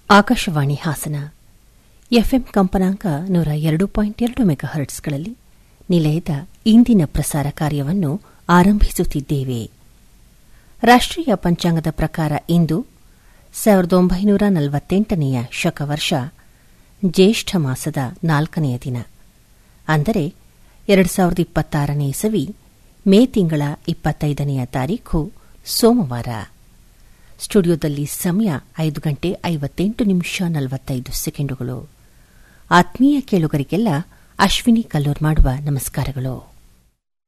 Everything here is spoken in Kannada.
ಆಕಾಶವಾಣಿ ಹಾಸನ ಎಫ್ಎಂ ಕಂಪನಾಂಕ ನೂರ ಎರಡು ಪಾಯಿಂಟ್ ಎರಡು ಮೆಗಾ ಹರ್ಟ್ಸ್ಗಳಲ್ಲಿ ನಿಲಯದ ಇಂದಿನ ಪ್ರಸಾರ ಕಾರ್ಯವನ್ನು ಆರಂಭಿಸುತ್ತಿದ್ದೇವೆ ರಾಷ್ಟ್ರೀಯ ಪಂಚಾಂಗದ ಪ್ರಕಾರ ಇಂದು ಸಾವಿರದ ಒಂಬೈನೂರ ನಲವತ್ತೆಂಟನೆಯ ಶಕವರ್ಷ ಜ್ಯೇಷ್ಠ ಮಾಸದ ನಾಲ್ಕನೆಯ ದಿನ ಅಂದರೆ ಎರಡು ಸಾವಿರದ ಇಪ್ಪತ್ತಾರನೇ ಇಸವಿ ಮೇ ತಿಂಗಳ ಇಪ್ಪತ್ತೈದನೆಯ ತಾರೀಖು ಸೋಮವಾರ ಸ್ಟುಡಿಯೋದಲ್ಲಿ ಸಮಯ ಐದು ಗಂಟೆ ಐವತ್ತೆಂಟು ನಿಮಿಷ ನಲವತ್ತೈದು ಸೆಕೆಂಡುಗಳು ಆತ್ಮೀಯ ಕೇಳುಗರಿಗೆಲ್ಲ ಅಶ್ವಿನಿ ಕಲ್ಲೂರ್ ಮಾಡುವ ನಮಸ್ಕಾರಗಳು